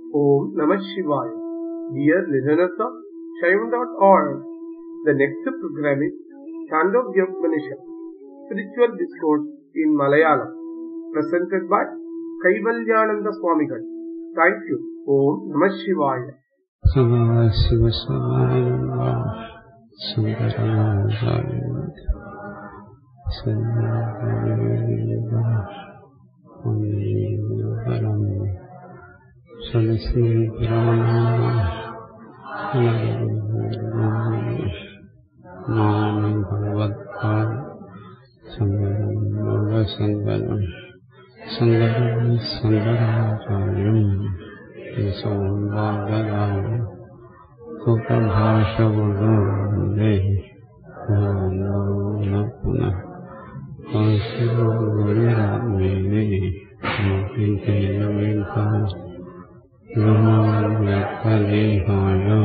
Om Namah Shivaya. Dear listeners of Shaivan.org, the next program is Chandogya Upanishad, Spiritual Discourse in Malayalam, presented by Kaivalyananda Swamigal. Thank you. Om Namah Shivaya. ഭഗവത്പാൽ ശങ്കരം ശങ്കരം ശങ്കരം ശങ്കരാചാര്യം യശോഭാഗരായ സുഖഭാഷവേ പുനഃ ഗുരുരാത്മേനെ േഹായ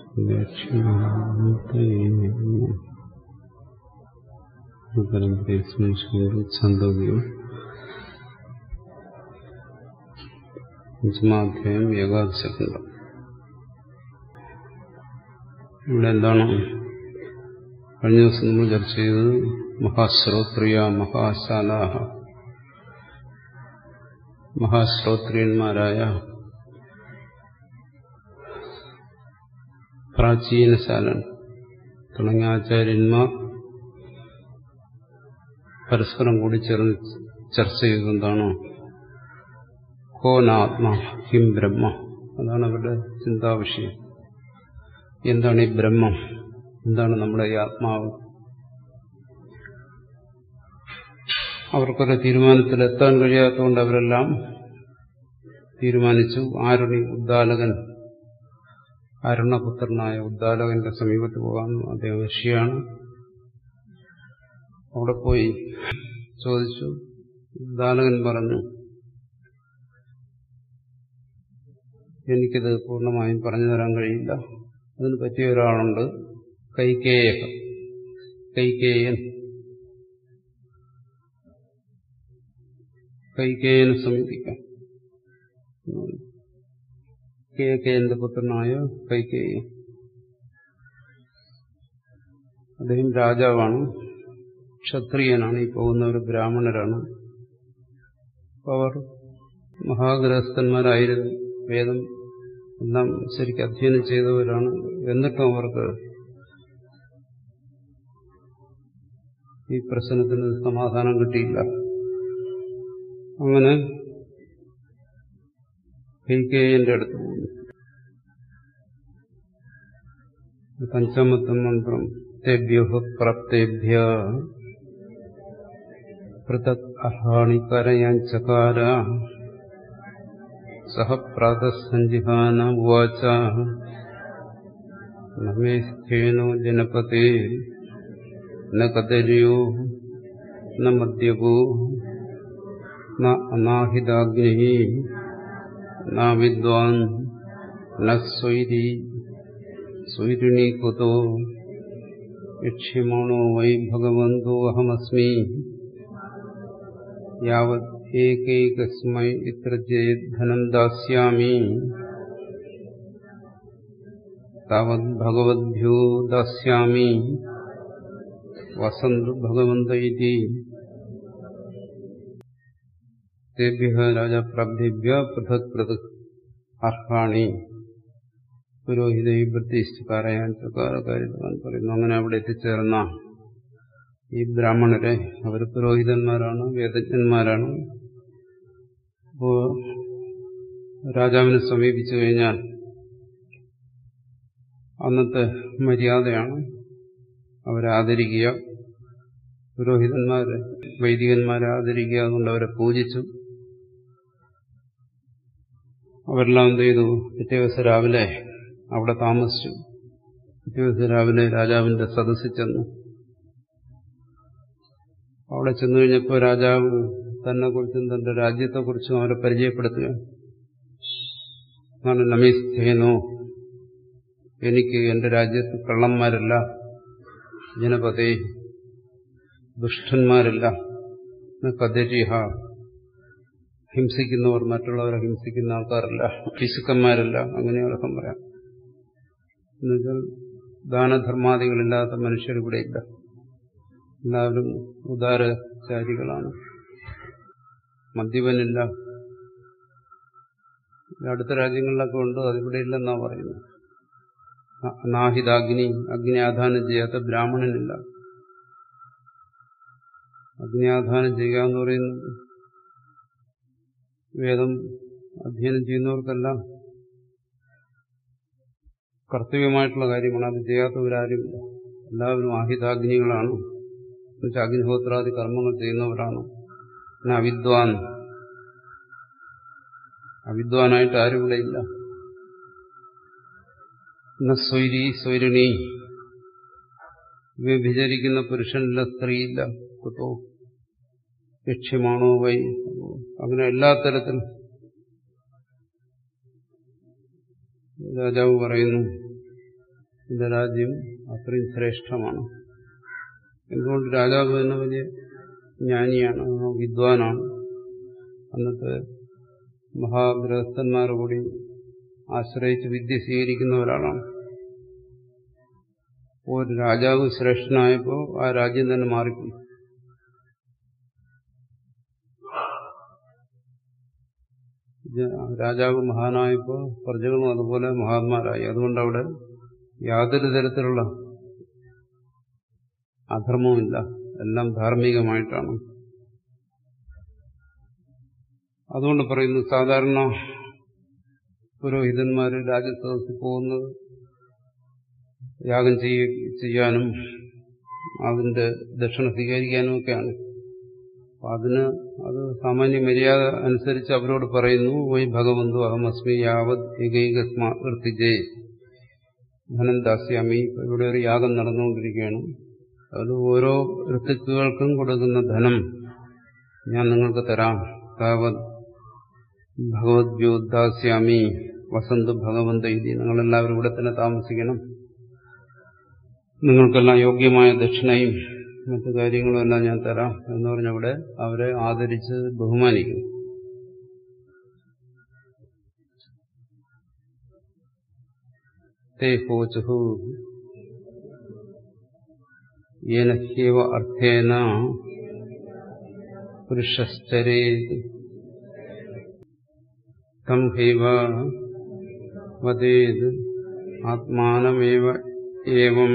ദക്ഷിണാമൂർത്തയെ ഛന്ദോഗ്യം പഞ്ചമാധ്യായം ഏകാദശഖണ്ഡം ഇവിടെ എന്താണ് കഴിഞ്ഞ ദിവസം നമ്മൾ ചർച്ച ചെയ്തത് മഹാശ്രോത്രിയ മഹാശാലാഹ മഹാശ്രോത്രിയന്മാരായ പ്രാചീനശാലൻ തുടങ്ങിയ ആചാര്യന്മാർ പരസ്പരം കൂടി ചേർന്ന് ചർച്ച ചെയ്തതെന്താണോ കോനാത്മ കിം ബ്രഹ്മ അതാണ് അവരുടെ ചിന്താവിഷയം എന്താണ് ഈ ബ്രഹ്മം എന്താണ് നമ്മുടെ ഈ ആത്മാവ് അവർക്കൊരു തീരുമാനത്തിലെത്താൻ കഴിയാത്തതുകൊണ്ട് അവരെല്ലാം തീരുമാനിച്ചു ആരുണി ഉദ്ദാലകൻ അരുണപുത്രനായ ഉദ്ദാലകന്റെ സമീപത്ത് പോകാൻ അദ്ദേഹം ഋഷിയാണ് അവിടെ പോയി ചോദിച്ചു ഉദ്ദാലകൻ പറഞ്ഞു എനിക്കിത് പൂർണ്ണമായും പറഞ്ഞു തരാൻ കഴിയില്ല അതിന് പറ്റിയ ഒരാളുണ്ട് കൈകേയ കൈകേയൻ കൈകേയനെ സമീപിക്കാം കേകേയന്റെ പുത്രനായ കൈകേയൻ അദ്ദേഹം രാജാവാണ് ക്ഷത്രിയനാണ് ഈ പോകുന്നവർ ബ്രാഹ്മണരാണ് അവർ മഹാഗ്രഹസ്ഥന്മാരായിരുന്നു വേദം എല്ലാം ശരിക്കും അധ്യയനം ചെയ്തവരാണ് എന്നിട്ടും അവർക്ക് ഈ പ്രശ്നത്തിന് സമാധാനം കിട്ടിയില്ല അങ്ങനെ കൈകേയന്റെ അടുത്ത് പോകുന്നു പഞ്ചമത്തെ മന്ത്രം തേഭ്യോ പ്രാപ്തേഭ്യ പൃഥക് അർഹാണി കരയാൻ ചകാര സഹ പ്രാതസഞ്ജിഹാന ഉവാച നമേസ്ഥേനോ ജനപതേ ന കദര്യോ ന മദ്യപോ ന അനാഹിതാഗ്നി ന വിദ്വാൻ ന സ്വൈരി സ്വൈരിണീ കുതോ യക്ഷ്യമാണോ വൈ ഭഗവന്തോ അഹമസ്മി യാവത് ഏകൈകസ്മൈ ഇത്ര ധനം ദാസ്യാമി താവത് ഭഗവദ്ഭ്യോ ദാസ്യാമി വസന്തു ഭഗവന്ത ഇതി തേഭ്യ രാജപ്രാബ്ദേഭ്യ പൃഥക് പൃഥക് അർഹാണി പുരോഹിത പ്രത്യക്ഷക്കാരയാൻ ചക്കാരകാരിതവാൻ പറയുന്നു അങ്ങനെ അവിടെ എത്തിച്ചേർന്ന ഈ ബ്രാഹ്മണരെ അവർ പുരോഹിതന്മാരാണ് വേദജ്ഞന്മാരാണ് അപ്പോ രാജാവിനെ സമീപിച്ചു കഴിഞ്ഞാൽ അന്നത്തെ മര്യാദയാണ് അവരെ ആദരിക്കുക പുരോഹിതന്മാരെ വൈദികന്മാരെ ആദരിക്കുക അതുകൊണ്ട് അവരെ പൂജിച്ചു അവരെല്ലാം എന്ത് ചെയ്തു പിറ്റേ ദിവസം രാവിലെ അവിടെ താമസിച്ചു പിറ്റേ ദിവസം രാവിലെ രാജാവിന്റെ സദസ്സിൽ ചെന്നു അവിടെ ചെന്നു കഴിഞ്ഞപ്പോൾ രാജാവ് തന്നെ കുറിച്ചും തന്റെ രാജ്യത്തെക്കുറിച്ചും അവരെ പരിചയപ്പെടുത്തുക എന്നാണ് നമീസ്ഥേനോ എനിക്ക് എന്റെ രാജ്യത്ത് കള്ളന്മാരല്ല ജനപതേ ദുഷ്ടന്മാരല്ല കദരിഹ ഹിംസിക്കുന്നവർ മറ്റുള്ളവരെ ഹിംസിക്കുന്ന ആൾക്കാരല്ല പിശുക്കന്മാരല്ല അങ്ങനെ അർത്ഥം പറയാം എന്നുവെച്ചാൽ ദാനധർമാദികളില്ലാത്ത മനുഷ്യർ ഇവിടെ ഇല്ല എല്ലാവരും ഉദാരചാരികളാണ് മദ്യപനില്ല അടുത്ത രാജ്യങ്ങളിലൊക്കെ ഉണ്ട് അതിവിടെ ഇല്ലെന്നാ പറയുന്നത് അനാഹിതാഗ്നി അഗ്നി ആധാനം ചെയ്യാത്ത ബ്രാഹ്മണനില്ല അഗ്നിയാധാനം ചെയ്യുക എന്ന് പറയുന്നത് വേദം അധ്യയനം ചെയ്യുന്നവർക്കെല്ലാം കർത്തവ്യമായിട്ടുള്ള കാര്യമാണ് അത് ചെയ്യാത്തവരാരുമില്ല എല്ലാവരും ആഹിതാഗ്നികളാണ് എന്നുവെച്ചാൽ അഗ്നിഹോത്രാദി കർമ്മങ്ങൾ ചെയ്യുന്നവരാണ് പിന്നെ അവിദ്വാൻ അവിദ്വാനായിട്ട് ആരും ഇവിടെ ഇല്ല പിന്നെ സ്വൈരി സ്വൈരിണി വ്യഭിചരിക്കുന്ന പുരുഷനില്ല സ്ത്രീയില്ല കുത്തോ ലക്ഷ്യമാണോ വൈ അങ്ങനെ എല്ലാ തരത്തിലും രാജാവ് പറയുന്നു എന്റെ രാജ്യം അത്രയും ശ്രേഷ്ഠമാണ് എന്തുകൊണ്ട് രാജാവ് തന്നെ വലിയ ജ്ഞാനിയാണ് വിദ്വാനാണ് അന്നത്തെ മഹാഗൃഹസ്ഥന്മാരെ കൂടി ആശ്രയിച്ച് വിദ്യ സ്വീകരിക്കുന്ന ഒരാളാണ് ഒരു രാജാവ് ശ്രേഷ്ഠനായപ്പോൾ ആ രാജ്യം തന്നെ മാറിപ്പോയി രാജാവ് മഹാനായപ്പോൾ പ്രജകളും അതുപോലെ മഹാന്മാരായി അതുകൊണ്ട് അവിടെ യാതൊരു തരത്തിലുള്ള അധർമ്മവുമില്ല എല്ലാം ധാർമ്മികമായിട്ടാണ് അതുകൊണ്ട് പറയുന്നു സാധാരണ പുരോഹിതന്മാർ രാജ്യസദസ്സിൽ പോകുന്നത് യാഗം ചെയ്യാനും അതിന്റെ ദക്ഷിണ സ്വീകരിക്കാനും ഒക്കെയാണ് അതിന് അത് സാമാന്യ മര്യാദ അനുസരിച്ച് അവരോട് പറയുന്നു വൈ ഭഗവന്തു അഹമസ്മി യാവത് ഏകൈകസ്മാർത്തിജേ ധനം ദാസ്യാമി ഇവിടെ ഒരു യാഗം നടന്നുകൊണ്ടിരിക്കുകയാണ് അത് ഓരോ ഋത്തുക്കൾക്കും കൊടുക്കുന്ന ധനം ഞാൻ നിങ്ങൾക്ക് തരാം താവത് ഭഗവദ്യോദ്ദാസ്യാമി വസന്ത് ഭഗവന്ത ഇതി നിങ്ങളെല്ലാവരും ഇവിടെ തന്നെ താമസിക്കണം നിങ്ങൾക്കെല്ലാം യോഗ്യമായ ദക്ഷിണയും മറ്റു കാര്യങ്ങളും എല്ലാം ഞാൻ തരാം എന്ന് പറഞ്ഞവിടെ അവരെ ആദരിച്ച് ബഹുമാനിക്കും തേ ഹോചുഹു യേന ഹ്യവ അർത്ഥേന പുരുഷശ്ചരേത് തം ഹൈവ വദേത് ആത്മാനമേവ ഏവം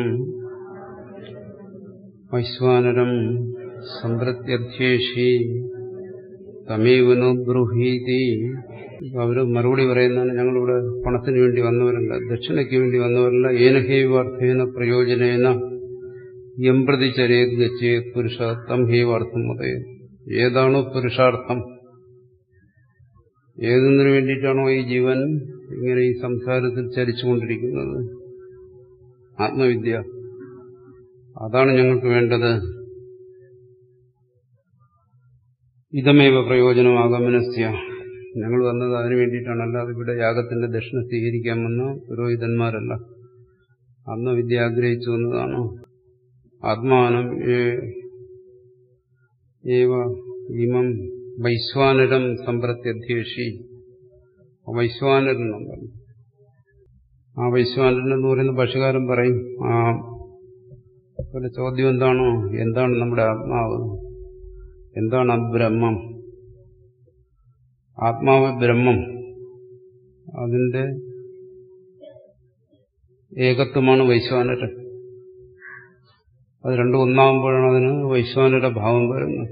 വൈശ്വാനരം സമ്പ്രത്യധ്യേഷി തമേവനോ ബ്രൂഹീതി അവർ മറുപടി പറയുന്നതാണ് ഞങ്ങളിവിടെ പണത്തിന് വേണ്ടി വന്നവരല്ല ദക്ഷിണയ്ക്ക് വേണ്ടി വന്നവരല്ല ഏനഹൈവാർത്ഥേന പ്രയോജനേന യംപ്രതി ചരേത് ഗച്ഛേ പുരുഷ തം ഹൈവാർത്ഥം മതേ ഏതാണോ പുരുഷാർത്ഥം ഏതെന്നിനു വേണ്ടിയിട്ടാണോ ഈ ജീവൻ ഇങ്ങനെ ഈ സംസാരത്തിൽ ചരിച്ചുകൊണ്ടിരിക്കുന്നത് ആത്മവിദ്യ അതാണ് ഞങ്ങൾക്ക് വേണ്ടത് ഇതമേവ പ്രയോജനമാകമനസ്യ ഞങ്ങൾ വന്നത് അതിനു വേണ്ടിയിട്ടാണ് അല്ലാതെ ഇവിടെ യാഗത്തിന്റെ ദക്ഷിണ സ്വീകരിക്കാൻ വന്ന പുരോഹിതന്മാരല്ല ആത്മവിദ്യ ആഗ്രഹിച്ചു വന്നതാണ് ആത്മാനം ഏവ ഇമം വൈശ്വാനരം സമ്പ്രത്യധ്യേഷി വൈശ്വാനരനുണ്ടല്ലോ ആ വൈശ്വാനരൻ എന്ന് പറയുന്ന ഭാഷകാരൻ പറയും ആ ഒരു ചോദ്യം എന്താണോ എന്താണ് നമ്മുടെ ആത്മാവ് എന്താണ് ആ ബ്രഹ്മം ആത്മാവ് ബ്രഹ്മം അതിന്റെ ഏകത്വമാണ് വൈശ്വാനരൻ അത് രണ്ടും ഒന്നാകുമ്പോഴാണ് അതിന് വൈശ്വാനരുടെ ഭാവം വരുന്നത്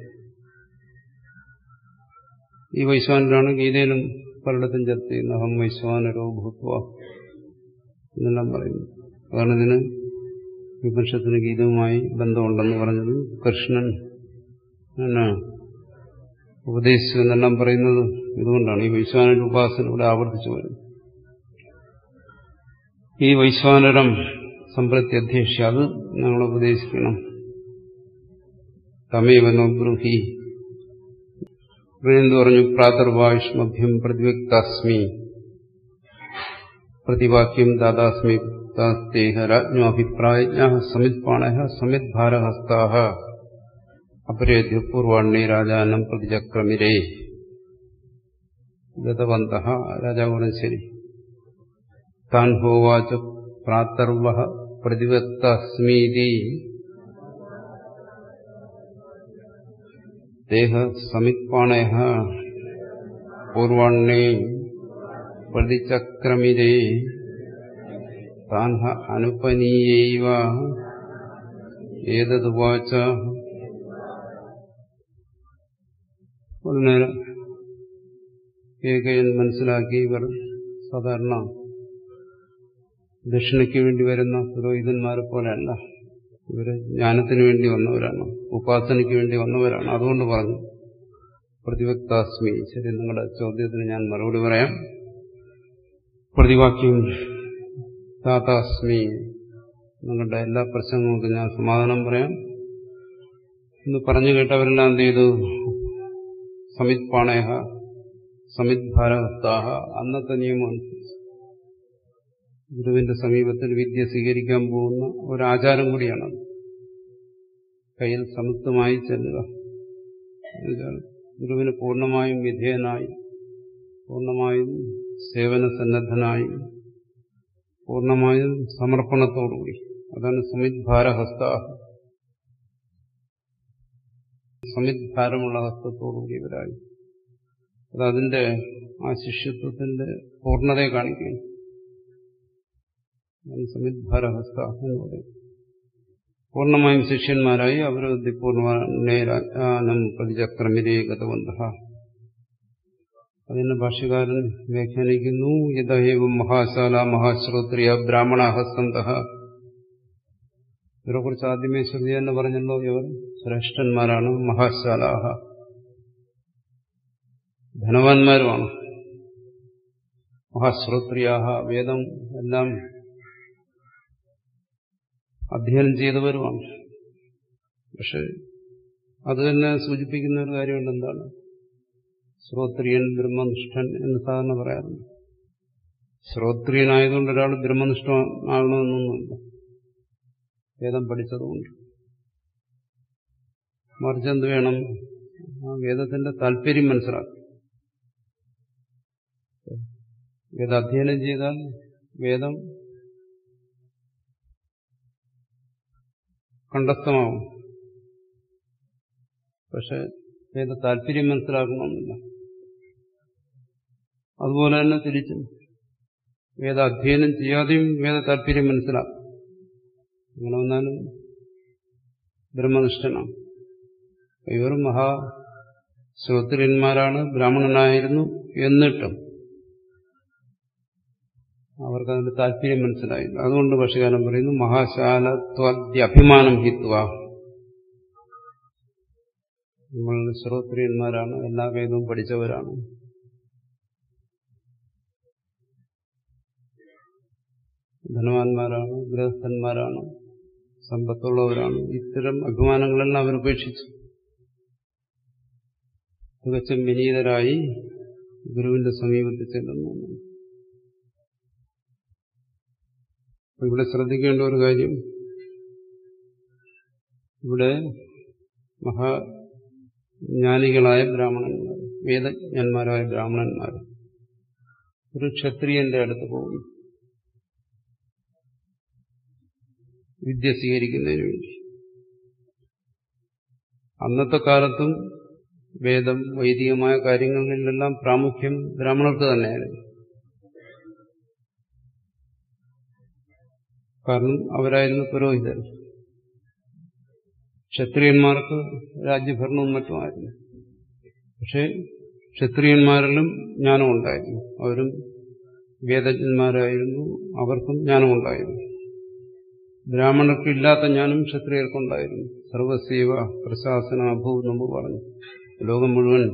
ഈ വൈശ്വാനരാണ് ഗീതയിലും പലയിടത്തും ചർച്ച ചെയ്യുന്നത് അഹം വൈശ്വാനരോ ഭൂത്വ എന്നെല്ലാം പറയുന്നു അതാണ് ഇതിന് വിപക്ഷത്തിന് ഗീതവുമായി ബന്ധമുണ്ടെന്ന് പറഞ്ഞത് കൃഷ്ണൻ എന്നാ ഉപദേശിച്ചു എന്നെല്ലാം പറയുന്നത് ഇതുകൊണ്ടാണ് ഈ വൈശ്വാനരുടെ ഉപാസന ഇവിടെ ആവർത്തിച്ചു വരുന്നത് ഈ വൈശ്വാനരം സമ്പ്രത്തി അധ്യക്ഷ അത് ഞങ്ങൾ ഉപദേശിക്കണം തമേവനോ ബ്രൂഹി എന്ത് പറഞ്ഞു പ്രാതർവായുഷ്മഭ്യം പ്രതിവ്യക്താസ്മി പ്രതിവാക്യം ദാദാസ്മി തേഹ രാജ്ഞോഭിപ്രായജ്ഞ സമിത്പാണ സമിദ്ഭാരഹസ്താ അപരേദ്യ പൂർവാണ്ണി രാജാനം പ്രതിചക്രമിരേ ഗതവന്ത രാജാവ് പറഞ്ഞു ശരി താൻ ഹോവാച പ്രാതർവ പ്രതിവത്തസ്മീതി ദേഹ സമിത്പാണയ പൂർവാണ്ണേ പ്രതിചക്രമിരേ താൻ അനുപനീയൈവ ഏതതുവാച ഉടനെ കേകയൻ മനസ്സിലാക്കി ഇവർ സാധാരണ ദക്ഷിണയ്ക്ക് വേണ്ടി വരുന്ന പുരോഹിതന്മാരെ പോലെയല്ല ഇവര് ജ്ഞാനത്തിന് വേണ്ടി വന്നവരാണ് ഉപാസനയ്ക്ക് വേണ്ടി വന്നവരാണ് അതുകൊണ്ട് പറഞ്ഞു പ്രതിവക്താസ്മി ശരി നിങ്ങളുടെ ചോദ്യത്തിന് ഞാൻ മറുപടി പറയാം പ്രതിവാക്യം താതാസ്മി നിങ്ങളുടെ എല്ലാ പ്രശ്നങ്ങൾക്കും ഞാൻ സമാധാനം പറയാം എന്ന് പറഞ്ഞു കേട്ടവരെല്ലാം എന്ത് ചെയ്തു സമിത് പാണയ സമിത് ഭാരവസ്താഹ അന്നത്തെ നിയമം അനുസരിച്ച് ഗുരുവിന്റെ സമീപത്തിൽ വിദ്യ സ്വീകരിക്കാൻ പോകുന്ന ഒരാചാരം കൂടിയാണ് കയ്യിൽ സമത്വമായി ചെല്ലുക എന്നുവെച്ചാൽ ഗുരുവിന് പൂർണ്ണമായും വിധേയനായി പൂർണ്ണമായും സേവന സന്നദ്ധനായി പൂർണ്ണമായും സമർപ്പണത്തോടുകൂടി അതാണ് സമിത് ഭാരഹസ്താഹ സമിത് ഭാരമുള്ള ഹസ്തത്തോടുകൂടി ഇവരായി അത് അതിന്റെ ആ ശിഷ്യത്വത്തിന്റെ പൂർണ്ണതയെ കാണിക്കുകയാണ് സമിത് ഭാരഹസ്ത എന്ന് പറയും പൂർണ്ണമായും ശിഷ്യന്മാരായി അവർ പൂർണ്ണനം പ്രതിചക്രമിരേ ഗതവന്ത അതിന് ഭാഷ്യകാരൻ വ്യാഖ്യാനിക്കുന്നു യഥേവം മഹാശാല മഹാശ്രോത്രിയ ബ്രാഹ്മണ ഹസ്തന്ത ഇവരെക്കുറിച്ച് ആദ്യമേ ശ്രുതി എന്ന് പറഞ്ഞല്ലോ ഇവർ ശ്രേഷ്ഠന്മാരാണ് മഹാശാലാഹ ധനവാന്മാരുമാണ് മഹാശ്രോത്രിയാഹ വേദം എല്ലാം അധ്യയനം ചെയ്തവരുമാണ് പക്ഷെ അത് തന്നെ സൂചിപ്പിക്കുന്ന ഒരു കാര്യമുണ്ട് എന്താണ് ശ്രോത്രിയൻ ബ്രഹ്മനിഷ്ഠൻ എന്ന് സാധാരണ പറയാറുണ്ട് ശ്രോത്രിയനായതുകൊണ്ട് ഒരാൾ ബ്രഹ്മനിഷ്ഠമാകണമെന്നൊന്നുമില്ല വേദം പഠിച്ചതുകൊണ്ട് മറിച്ച് എന്ത് വേണം ആ വേദത്തിന്റെ താല്പര്യം മനസ്സിലാക്കും വേദാധ്യയനം ചെയ്താൽ വേദം കണ്ടസ്ഥമാവും പക്ഷെ വേദ താല്പര്യം മനസ്സിലാക്കണമെന്നില്ല അതുപോലെ തന്നെ തിരിച്ചും വേദ അധ്യയനം ചെയ്യാതെയും വേദ താല്പര്യം മനസ്സിലാക്കും അങ്ങനെ വന്നാലും ബ്രഹ്മനിഷ്ഠനാണ് ഇവർ മഹാ ശ്രോത്രിയന്മാരാണ് ബ്രാഹ്മണനായിരുന്നു എന്നിട്ടും അവർക്ക് അതിന്റെ താല്പര്യം മനസ്സിലായില്ല അതുകൊണ്ട് ഭക്ഷ്യകാലം പറയുന്നു മഹാശാലത്വദ്യഭിമാനം ഹിത്വ നമ്മൾ ശ്രോത്രിയന്മാരാണ് എല്ലാ വേദവും പഠിച്ചവരാണ് ധനവാന്മാരാണ് ഗൃഹസ്ഥന്മാരാണ് സമ്പത്തുള്ളവരാണ് ഇത്തരം അഭിമാനങ്ങളെല്ലാം അവർ ഉപേക്ഷിച്ചു തികച്ചും വിനീതരായി ഗുരുവിന്റെ സമീപത്തിൽ ചെല്ലുന്നു ഇവിടെ ശ്രദ്ധിക്കേണ്ട ഒരു കാര്യം ഇവിടെ മഹാജ്ഞാനികളായ ബ്രാഹ്മണന്മാർ വേദജ്ഞന്മാരായ ബ്രാഹ്മണന്മാർ ഒരു ക്ഷത്രിയന്റെ അടുത്ത് പോകുന്നു വിദ്യ സ്വീകരിക്കുന്നതിന് വേണ്ടി അന്നത്തെ കാലത്തും വേദം വൈദികമായ കാര്യങ്ങളിലെല്ലാം പ്രാമുഖ്യം ബ്രാഹ്മണർക്ക് തന്നെയായിരുന്നു കാരണം അവരായിരുന്നു പുരോഹിതർ ക്ഷത്രിയന്മാർക്ക് രാജ്യഭരണവും മറ്റുമായിരുന്നു പക്ഷെ ക്ഷത്രിയന്മാരിലും ജ്ഞാനം ഉണ്ടായിരുന്നു അവരും വേദജ്ഞന്മാരായിരുന്നു അവർക്കും ജ്ഞാനമുണ്ടായിരുന്നു ബ്രാഹ്മണർക്ക് ഇല്ലാത്ത ജ്ഞാനം ക്ഷത്രിയർക്കുണ്ടായിരുന്നു സർവസേവ പ്രശാസന അഭൂ നമ്മൾ പറഞ്ഞു ലോകം മുഴുവൻ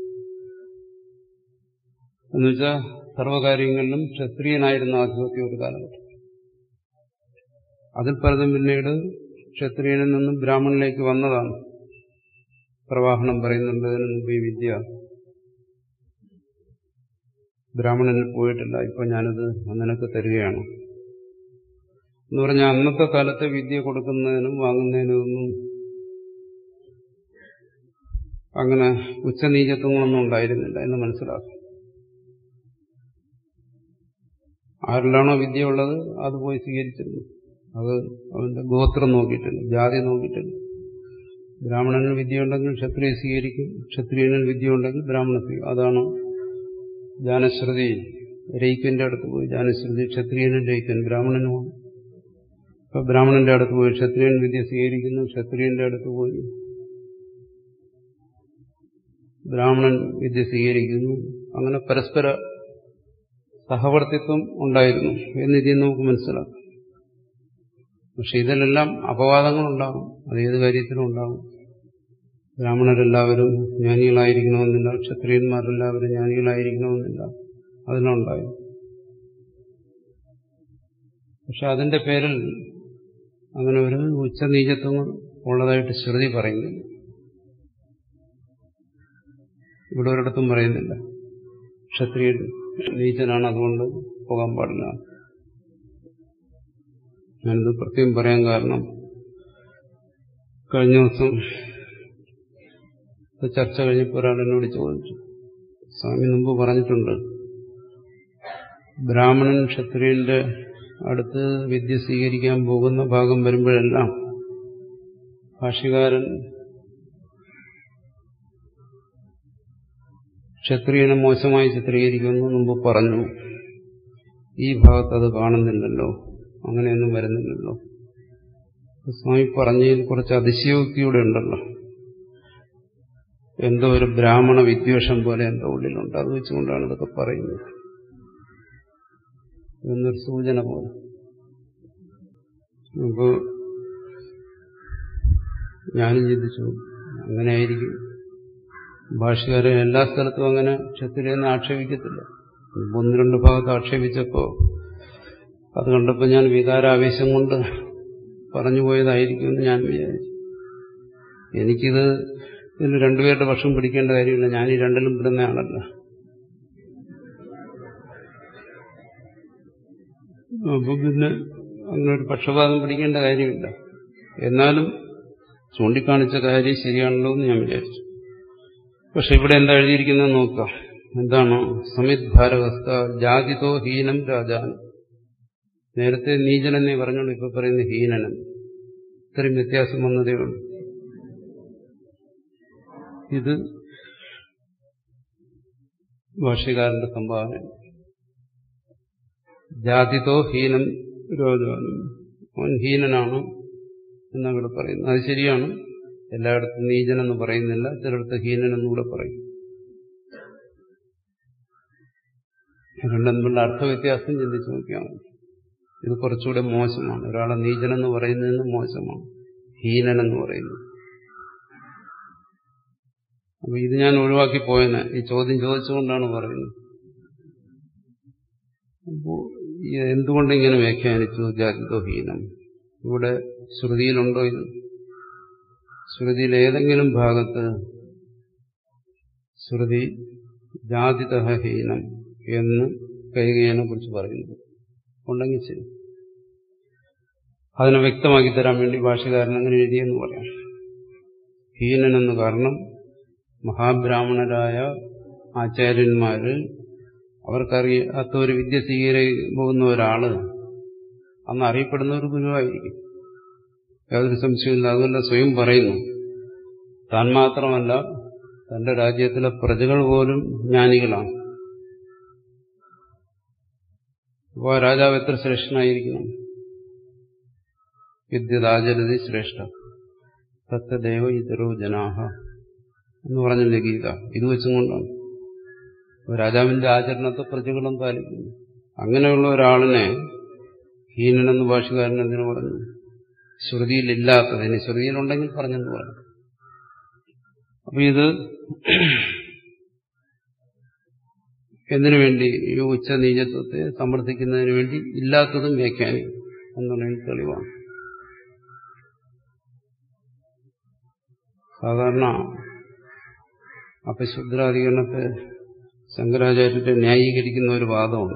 എന്നുവെച്ചാൽ സർവകാര്യങ്ങളിലും ക്ഷത്രിയനായിരുന്ന ആധിപത്യം ഒരു കാലഘട്ടം അതിൽ പലതും പിന്നീട് ക്ഷത്രിയനിൽ നിന്നും ബ്രാഹ്മണിലേക്ക് വന്നതാണ് പ്രവാഹനം പറയുന്നുണ്ട് അതിനു മുമ്പ് ഈ വിദ്യ ബ്രാഹ്മണനിൽ പോയിട്ടില്ല ഇപ്പൊ ഞാനത് നിനക്ക് തരികയാണ് എന്ന് പറഞ്ഞാൽ അന്നത്തെ കാലത്തെ വിദ്യ കൊടുക്കുന്നതിനും വാങ്ങുന്നതിനും ഒന്നും അങ്ങനെ ഉച്ചനീചത്വങ്ങളൊന്നും ഉണ്ടായിരുന്നില്ല എന്ന് മനസ്സിലാക്കും ആരിലാണോ വിദ്യ ഉള്ളത് അത് പോയി സ്വീകരിച്ചിരുന്നു അത് അവന്റെ ഗോത്രം നോക്കിയിട്ടില്ല ജാതി നോക്കിയിട്ടില്ല ബ്രാഹ്മണന് വിദ്യ ഉണ്ടെങ്കിൽ ക്ഷത്രിയ സ്വീകരിക്കും ക്ഷത്രിയനിൽ വിദ്യ ഉണ്ടെങ്കിൽ ബ്രാഹ്മണ സ്വീകരിക്കും അതാണ് ജാനശ്രുതി രയിക്കന്റെ അടുത്ത് പോയി ജാനശ്രുതി ക്ഷത്രിയനും രയിക്കൻ ബ്രാഹ്മണനുമാണ് ഇപ്പൊ ബ്രാഹ്മണന്റെ അടുത്ത് പോയി ക്ഷത്രിയൻ വിദ്യ സ്വീകരിക്കുന്നു ക്ഷത്രിയന്റെ അടുത്ത് പോയി ബ്രാഹ്മണൻ വിദ്യ സ്വീകരിക്കുന്നു അങ്ങനെ പരസ്പര സഹവർത്തിത്വം ഉണ്ടായിരുന്നു എന്നിതിൽ നമുക്ക് മനസ്സിലാക്കാം പക്ഷെ ഇതിലെല്ലാം അപവാദങ്ങളുണ്ടാകും അത് ഏത് കാര്യത്തിലും ഉണ്ടാകും ബ്രാഹ്മണരെല്ലാവരും ജ്ഞാനികളായിരിക്കണമെന്നില്ല ക്ഷത്രിയന്മാരെല്ലാവരും ജ്ഞാനികളായിരിക്കണമെന്നില്ല അതിനുണ്ടായി പക്ഷെ അതിന്റെ പേരിൽ അങ്ങനെ ഒരു ഉച്ചനീചത്വങ്ങൾ ഉള്ളതായിട്ട് ശ്രുതി പറയുന്നില്ല ഇവിടെ ഒരിടത്തും പറയുന്നില്ല ക്ഷത്രിയൻ നീചനാണ് അതുകൊണ്ട് പോകാൻ പാടില്ല ഞാനിത് പ്രത്യേകം പറയാൻ കാരണം കഴിഞ്ഞ ദിവസം ചർച്ച കഴിഞ്ഞപ്പോൾ ഒരാൾ എന്നോട് ചോദിച്ചു സ്വാമി മുമ്പ് പറഞ്ഞിട്ടുണ്ട് ബ്രാഹ്മണൻ ക്ഷത്രിയന്റെ അടുത്ത് വിദ്യ സ്വീകരിക്കാൻ പോകുന്ന ഭാഗം വരുമ്പോഴെല്ലാം ഭാഷ്യകാരൻ ക്ഷത്രിയനെ മോശമായി ചിത്രീകരിക്കുമെന്ന് മുമ്പ് പറഞ്ഞു ഈ ഭാഗത്ത് അത് കാണുന്നില്ലല്ലോ അങ്ങനെയൊന്നും വരുന്നില്ലല്ലോ സ്വാമി പറഞ്ഞതിൽ കുറച്ച് അതിശയോക്തിയുടെ ഉണ്ടല്ലോ എന്തോ ഒരു ബ്രാഹ്മണ വിദ്വേഷം പോലെ എന്തോ ഉള്ളിലുണ്ട് അത് വെച്ചുകൊണ്ടാണ് ഇതൊക്കെ പറയുന്നത് എന്നൊരു സൂചന പോലെ അപ്പോ ഞാനും ചിന്തിച്ചു അങ്ങനെ ആയിരിക്കും ഭാഷകാരെ എല്ലാ സ്ഥലത്തും അങ്ങനെ ക്ഷത്രിയെന്ന് ആക്ഷേപിക്കത്തില്ല ഒന്ന് രണ്ട് ഭാഗത്ത് ആക്ഷേപിച്ചപ്പോ അത് കണ്ടപ്പോൾ ഞാൻ വികാരാവേശം കൊണ്ട് പറഞ്ഞു പോയതായിരിക്കുമെന്ന് ഞാൻ വിചാരിച്ചു എനിക്കിത് ഇതിൽ രണ്ടുപേരുടെ പക്ഷം പിടിക്കേണ്ട കാര്യമില്ല ഞാൻ ഈ രണ്ടിലും പെടുന്ന ആളല്ല അപ്പൊ പിന്നെ അങ്ങനെ ഒരു പക്ഷപാതം പിടിക്കേണ്ട കാര്യമില്ല എന്നാലും ചൂണ്ടിക്കാണിച്ച കാര്യം ശരിയാണല്ലോ എന്ന് ഞാൻ വിചാരിച്ചു പക്ഷെ ഇവിടെ എന്താ എഴുതിയിരിക്കുന്നത് നോക്കാം എന്താണ് സമിത് ഭാരവസ്ഥ ജാതിതോ ഹീനം രാജാൻ നേരത്തെ നീചനെന്നേ പറഞ്ഞോളൂ ഇപ്പൊ പറയുന്ന ഹീനനം ഇത്രയും വ്യത്യാസം വന്നതേ ഉള്ളൂ ഇത് ഭാഷ്യകാരന്റെ സംഭാവന ജാതിതോ ഹീനം രാജാനും അവൻ ഹീനനാണ് എന്നവിടെ പറയുന്നു അത് ശരിയാണ് എല്ലായിടത്തും നീചനെന്ന് പറയുന്നില്ല ചിലയിടത്ത് ഹീനനെന്നുകൂടെ പറയും രണ്ടും തമ്മിലുള്ള അർത്ഥവ്യത്യാസം ചിന്തിച്ചു നോക്കിയാൽ മതി ഇത് കുറച്ചുകൂടെ മോശമാണ് ഒരാളെ നീചനെന്ന് പറയുന്നതിന് മോശമാണ് ഹീനനെന്ന് പറയുന്നത് അപ്പൊ ഇത് ഞാൻ ഒഴിവാക്കി പോയെന്ന് ഈ ചോദ്യം ചോദിച്ചുകൊണ്ടാണ് പറയുന്നത് അപ്പോ എന്തുകൊണ്ട് ഇങ്ങനെ വ്യാഖ്യാനിച്ചു ജാതിതോ ഹീനം ഇവിടെ ശ്രുതിയിലുണ്ടോ ഇത് ശ്രുതിയിൽ ഏതെങ്കിലും ഭാഗത്ത് ശ്രുതി ജാതിതഹീനം എന്ന് കൈകേയനെ കുറിച്ച് പറയുന്നു ഉണ്ടെങ്കിൽ ശരി അതിനെ വ്യക്തമാക്കി തരാൻ വേണ്ടി ഭാഷകാരൻ അങ്ങനെ എഴുതിയെന്ന് പറയാം ഹീനനെന്ന് കാരണം മഹാബ്രാഹ്മണരായ ആചാര്യന്മാര് അവർക്കറിയാത്ത ഒരു വിദ്യ സ്വീകരിക്കാൻ പോകുന്ന ഒരാള് അന്ന് അറിയപ്പെടുന്ന ഒരു ഗുരുവായിരിക്കും യാതൊരു സംശയമില്ല അതുമല്ല സ്വയം പറയുന്നു താൻ മാത്രമല്ല തന്റെ രാജ്യത്തിലെ പ്രജകൾ പോലും ജ്ഞാനികളാണ് അപ്പോൾ രാജാവ് എത്ര ശ്രേഷ്ഠനായിരിക്കണം വിദ്യതാചരതി ശ്രേഷ്ഠ തത്തദേവ ഇതരോ ജനാഹ എന്ന് പറഞ്ഞില്ലേ ഗീത ഇത് വെച്ചും കൊണ്ടാണ് രാജാവിന്റെ ആചരണത്തെ പ്രജകളും പാലിക്കുന്നു അങ്ങനെയുള്ള ഒരാളിനെ ഹീനനെന്ന് ഭാഷകാരൻ എന്തിനു പറഞ്ഞു ശ്രുതിയിലില്ലാത്തതിന് ശ്രുതിയിലുണ്ടെങ്കിൽ പറഞ്ഞെന്ന് പറഞ്ഞു അപ്പൊ ഇത് എന്തിനു വേണ്ടി ഈ ഉച്ച നീചത്വത്തെ സമർത്ഥിക്കുന്നതിന് വേണ്ടി ഇല്ലാത്തതും വ്യാഖ്യാനിക്കും എന്നുള്ളതിന് തെളിവാണ് സാധാരണ അപശുദ്രാധികരണത്തെ ശങ്കരാചാര്യത്തെ ന്യായീകരിക്കുന്ന ഒരു വാദമുണ്ട്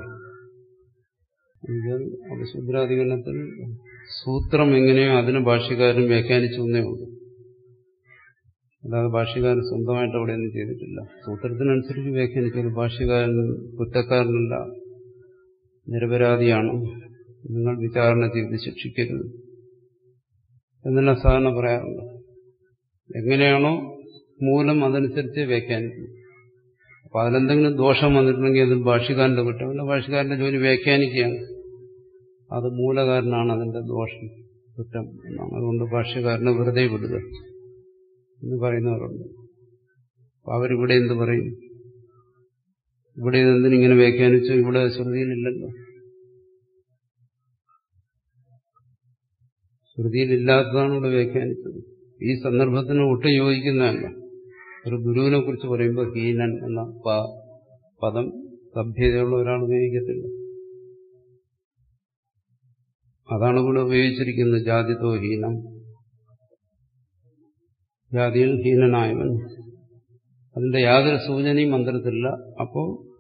അപശുദ്രാധികരണത്തിൽ സൂത്രം എങ്ങനെയോ അതിന് ഭാഷ്യക്കാരൻ വ്യാഖ്യാനിച്ചു എന്നേ ഉള്ളൂ അല്ലാതെ ഭാഷ്യകാരൻ സ്വന്തമായിട്ട് അവിടെയൊന്നും ചെയ്തിട്ടില്ല സൂത്രത്തിനനുസരിച്ച് വ്യാഖ്യാനിച്ചത് ഭാഷ്യകാരൻ കുറ്റക്കാരനല്ല നിരപരാധിയാണ് നിങ്ങൾ വിചാരണ ചെയ്ത് ശിക്ഷിക്കരുത് എന്നെല്ലാം സാധാരണ പറയാറുണ്ട് എങ്ങനെയാണോ മൂലം അതനുസരിച്ച് വ്യാഖ്യാനിക്കും അപ്പൊ അതിലെന്തെങ്കിലും ദോഷം വന്നിട്ടുണ്ടെങ്കിൽ അത് ഭാഷ്യക്കാരന്റെ കുറ്റമല്ല ഭാഷ്യക്കാരന്റെ ജോലി വ്യാഖ്യാനിക്കുകയാണ് അത് മൂലകാരനാണ് അതിന്റെ ദോഷം കുറ്റം എന്നാണ് അതുകൊണ്ട് ഭാഷ്യക്കാരനെ വെറുതെ വിടുക എന്ന് പറയുന്നവരുണ്ട് അപ്പൊ അവരിവിടെ എന്ത് പറയും ഇവിടെ ഇതെന്തിനിങ്ങനെ വ്യാഖ്യാനിച്ചു ഇവിടെ ശ്രുതിയിലില്ലല്ലോ ശ്രുതിയിലില്ലാത്തതാണ് ഇവിടെ വ്യാഖ്യാനിച്ചത് ഈ സന്ദർഭത്തിന് ഒട്ടും യോജിക്കുന്നതല്ല ഒരു ഗുരുവിനെ കുറിച്ച് പറയുമ്പോൾ ഹീനൻ എന്ന പദം സഭ്യതയുള്ള ഒരാൾ ഉപയോഗിക്കത്തില്ല അതാണ് ഇവിടെ ഉപയോഗിച്ചിരിക്കുന്നത് ജാതിത്തോ ഹീനം ജാതിയിൽ ഹീനനായവൻ അതിന്റെ യാതൊരു സൂചനയും മന്ത്രത്തിലില്ല അപ്പോ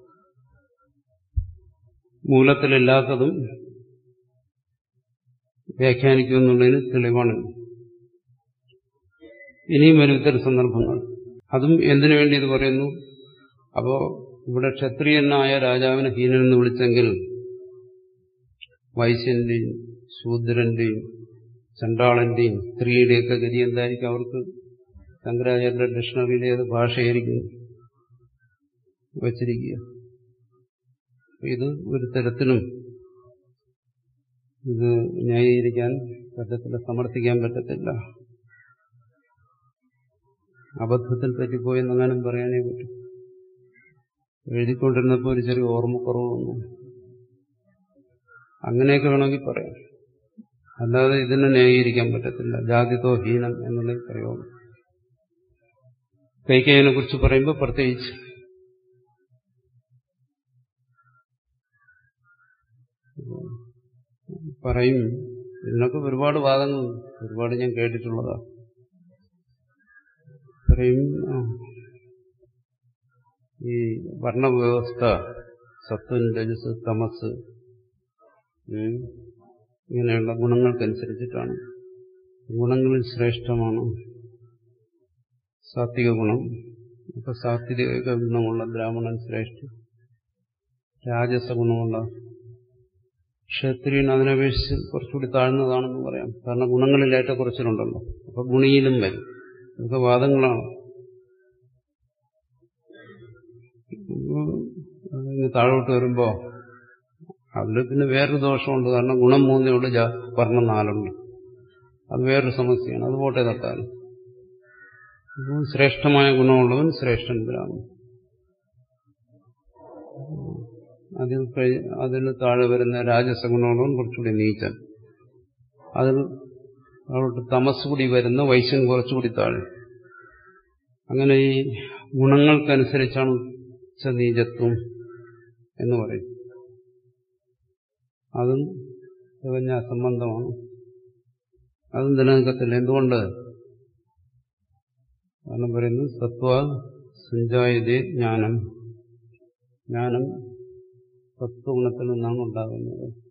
മൂലത്തിലില്ലാത്തതും വ്യാഖ്യാനിക്കുമെന്നുള്ളതിന് തെളിവാണ് ഇനിയും വരും ഇത്തരം സന്ദർഭങ്ങൾ അതും എന്തിനു വേണ്ടി ഇത് പറയുന്നു അപ്പോ ഇവിടെ ക്ഷത്രിയനായ രാജാവിനെ ഹീനനെന്ന് വിളിച്ചെങ്കിൽ വൈശ്യന്റെയും ശൂദ്രന്റെയും ചണ്ടാളന്റെയും സ്ത്രീയുടെയൊക്കെ ഗതി എന്തായിരിക്കും അവർക്ക് ശങ്കരാചാര്യന്റെ ഡിക്ഷണറിയിലെ ഏത് ഭാഷയായിരിക്കും വച്ചിരിക്കുക ഇത് ഒരു തരത്തിലും ഇത് ന്യായീകരിക്കാൻ പറ്റത്തില്ല സമർത്ഥിക്കാൻ പറ്റത്തില്ല അബദ്ധത്തിൽ പറ്റിപ്പോയെന്നെങ്ങാനും പറയാനേ പറ്റും എഴുതിക്കൊണ്ടിരുന്നപ്പോൾ ഒരു ചെറിയ ഓർമ്മക്കുറവ് വന്നു അങ്ങനെയൊക്കെ വേണമെങ്കിൽ പറയാം അല്ലാതെ ഇതിനെ ന്യായീകരിക്കാൻ പറ്റത്തില്ല ജാതിതോ ഹീനം എന്നുള്ള പ്രയോഗം കൈകേയനെ കുറിച്ച് പറയുമ്പോൾ പ്രത്യേകിച്ച് പറയും ഇതിനൊക്കെ ഒരുപാട് വാദങ്ങൾ ഒരുപാട് ഞാൻ കേട്ടിട്ടുള്ളതാ പറയും ഈ വർണ്ണവ്യവസ്ഥ സത്വൻ രജസ് തമസ് ഇങ്ങനെയുള്ള ഗുണങ്ങൾക്കനുസരിച്ചിട്ടാണ് ഗുണങ്ങളിൽ ശ്രേഷ്ഠമാണ് സാത്വിക ഗുണം ഇപ്പൊ സാത്വിക ഗുണമുള്ള ബ്രാഹ്മണൻ ശ്രേഷ്ഠ രാജസ ഗുണമുള്ള ക്ഷത്രിയൻ അതിനപേക്ഷിച്ച് കുറച്ചുകൂടി താഴ്ന്നതാണെന്ന് പറയാം കാരണം ഗുണങ്ങളിൽ ഏറ്റക്കുറച്ചിലുണ്ടല്ലോ അപ്പൊ ഗുണിയിലും വരും ഇതൊക്കെ വാദങ്ങളാണ് ഇങ്ങ് താഴോട്ട് വരുമ്പോ അതിൽ പിന്നെ വേറൊരു ദോഷമുണ്ട് കാരണം ഗുണം മൂന്നേ ഉള്ളൂ വർണ്ണം നാലുണ്ട് അത് വേറൊരു സമസ്യയാണ് അത് പോട്ടെ തട്ടാലും ശ്രേഷ്ഠമായ ഗുണമുള്ളവൻ ശ്രേഷ്ഠൻ ബ്രാഹ്മൺ അതിൽ അതിന് താഴെ വരുന്ന രാജസഗുണമുള്ളവൻ കുറച്ചുകൂടി നീച്ചൻ അതിൽ അവിടെ തമസ് കൂടി വരുന്ന വൈശ്യൻ കുറച്ചുകൂടി താഴെ അങ്ങനെ ഈ ഗുണങ്ങൾക്കനുസരിച്ചാണ് നീചത്വം എന്ന് പറയും അതും തികഞ്ഞ അസംബന്ധമാണ് അതും നിലനിൽക്കത്തില്ല എന്തുകൊണ്ട് കാരണം പറയുന്നു സത്വ സഞ്ചായതേ ജ്ഞാനം ജ്ഞാനം സത്വഗുണത്തിൽ നിന്നാണ് ഉണ്ടാകുന്നത്